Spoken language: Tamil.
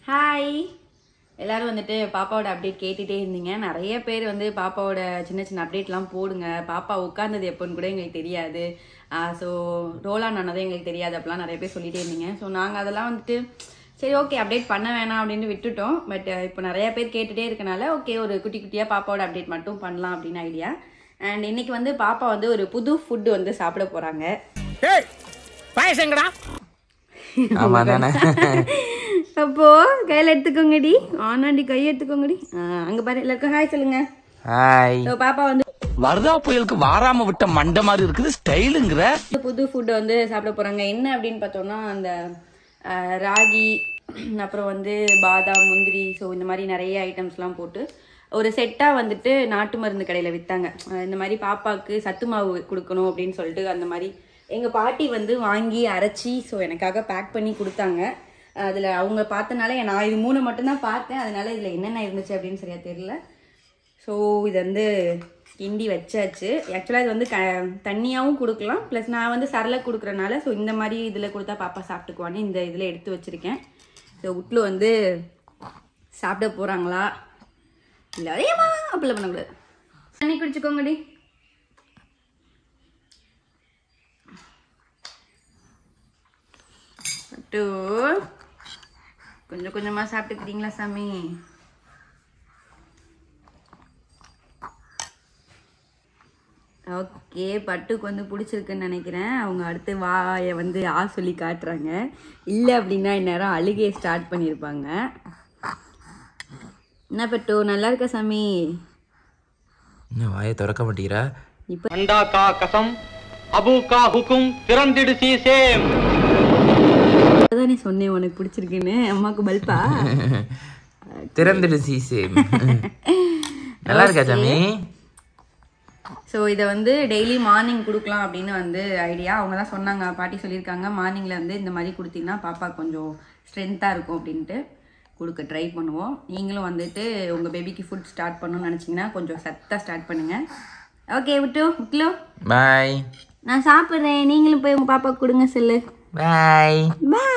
ஹாய் எல்லாரும் வந்துட்டு பாப்பாவோட அப்டேட் கேட்டுட்டே இருந்தீங்க நிறைய பேர் வந்து பாப்பாவோட சின்ன சின்ன அப்டேட்லாம் போடுங்க பாப்பா உட்கார்ந்தது எப்போன்னு கூட எங்களுக்கு தெரியாது ஸோ ரோலான் ஆனதும் எங்களுக்கு தெரியாது அப்படிலாம் நிறைய பேர் சொல்லிட்டே இருந்தீங்க ஸோ நாங்கள் அதெல்லாம் வந்துட்டு சரி ஓகே அப்டேட் பண்ண வேணாம் அப்படின்னு விட்டுட்டோம் பட் இப்போ நிறைய பேர் கேட்டுட்டே இருக்கனால ஓகே ஒரு குட்டி குட்டியாக பாப்பாவோட அப்டேட் மட்டும் பண்ணலாம் அப்படின்னு ஐடியா அண்ட் இன்னைக்கு வந்து பாப்பா வந்து ஒரு புது ஃபுட்டு வந்து சாப்பிட போகிறாங்க ஏய் பாயசங்கடா ஆமா தானே அப்போ கையில் எடுத்துக்கோங்கடி ஆனாண்டி கை எடுத்துக்கோங்கடி ஆ, அங்க பாரு எல்லாருக்கும் ஹாய் சொல்லுங்க ஹாய் ஸோ பாப்பா வந்து வர்தா புயலுக்கு வாராம விட்ட மண்டை மாதிரி இருக்குது ஸ்டைலுங்கிற புது ஃபுட்டு வந்து சாப்பிட போறாங்க என்ன அப்படின்னு பார்த்தோம்னா அந்த ஆ, ராகி அப்புறம் வந்து பாதாம் முந்திரி ஸோ இந்த மாதிரி நிறைய ஐட்டம்ஸ்லாம் போட்டு ஒரு செட்டாக வந்துட்டு நாட்டு மருந்து கடையில் விற்றாங்க இந்த மாதிரி பாப்பாவுக்கு சத்து மாவு கொடுக்கணும் அப்படின்னு சொல்லிட்டு அந்த மாதிரி எங்கள் பாட்டி வந்து வாங்கி அரைச்சி ஸோ எனக்காக பேக் பண்ணி கொடுத்தாங்க அதில் அவங்க பார்த்தனால நான் இது மூணு மட்டும்தான் பார்த்தேன் அதனால இதில் என்னென்ன இருந்துச்சு அப்படின்னு சரியா தெரியல ஸோ இது வந்து கிண்டி வச்சாச்சு ஆக்சுவலாக இது வந்து க தண்ணியாகவும் கொடுக்கலாம் ப்ளஸ் நான் வந்து சரளை கொடுக்குறனால ஸோ இந்த மாதிரி இதில் கொடுத்தா பாப்பா சாப்பிட்டுக்குவான்னு இந்த இதில் எடுத்து வச்சுருக்கேன் ஸோ உட்ல வந்து சாப்பிட போகிறாங்களா இல்லை அதேமா அப்படிலாம் பண்ணக்கூடாது தண்ணி குடிச்சுக்கோங்கடி பட்டு கொஞ்சம் கொஞ்சமாக சாப்பிட்டுக்கிறீங்களா சாமி ஓகே பட்டுக்கு வந்து பிடிச்சிருக்குன்னு நினைக்கிறேன் அவங்க அடுத்து வாயை வந்து ஆ சொல்லி காட்டுறாங்க இல்லை அப்படின்னா இந்நேரம் அழுகையை ஸ்டார்ட் பண்ணியிருப்பாங்க என்ன பட்டு நல்லா இருக்க சாமி இன்னும் வாயை திறக்க மாட்டேங்கிறா இப்போ அண்டா கா கசம் அபு கா ஹுக்கும் திறந்திடு சீசேம் தானே சொன்னேன் உனக்கு பிடிச்சிருக்குன்னு அம்மாவுக்கு பல்பா திறந்துடு சீசேம் நல்லா இருக்கா சாமி ஸோ இதை வந்து டெய்லி மார்னிங் கொடுக்கலாம் அப்படின்னு வந்து ஐடியா அவங்க தான் சொன்னாங்க பாட்டி சொல்லியிருக்காங்க மார்னிங்கில் வந்து இந்த மாதிரி கொடுத்தீங்கன்னா பாப்பா கொஞ்சம் ஸ்ட்ரென்த்தாக இருக்கும் அப்படின்ட்டு கொடுக்க ட்ரை பண்ணுவோம் நீங்களும் வந்துட்டு உங்கள் பேபிக்கு ஃபுட் ஸ்டார்ட் பண்ணணும்னு நினச்சிங்கன்னா கொஞ்சம் சத்தாக ஸ்டார்ட் பண்ணுங்கள் ஓகே விட்டு விட்லோ பாய் நான் சாப்பிட்றேன் நீங்களும் போய் உங்கள் பாப்பாவுக்கு கொடுங்க செல்லு பாய் பாய்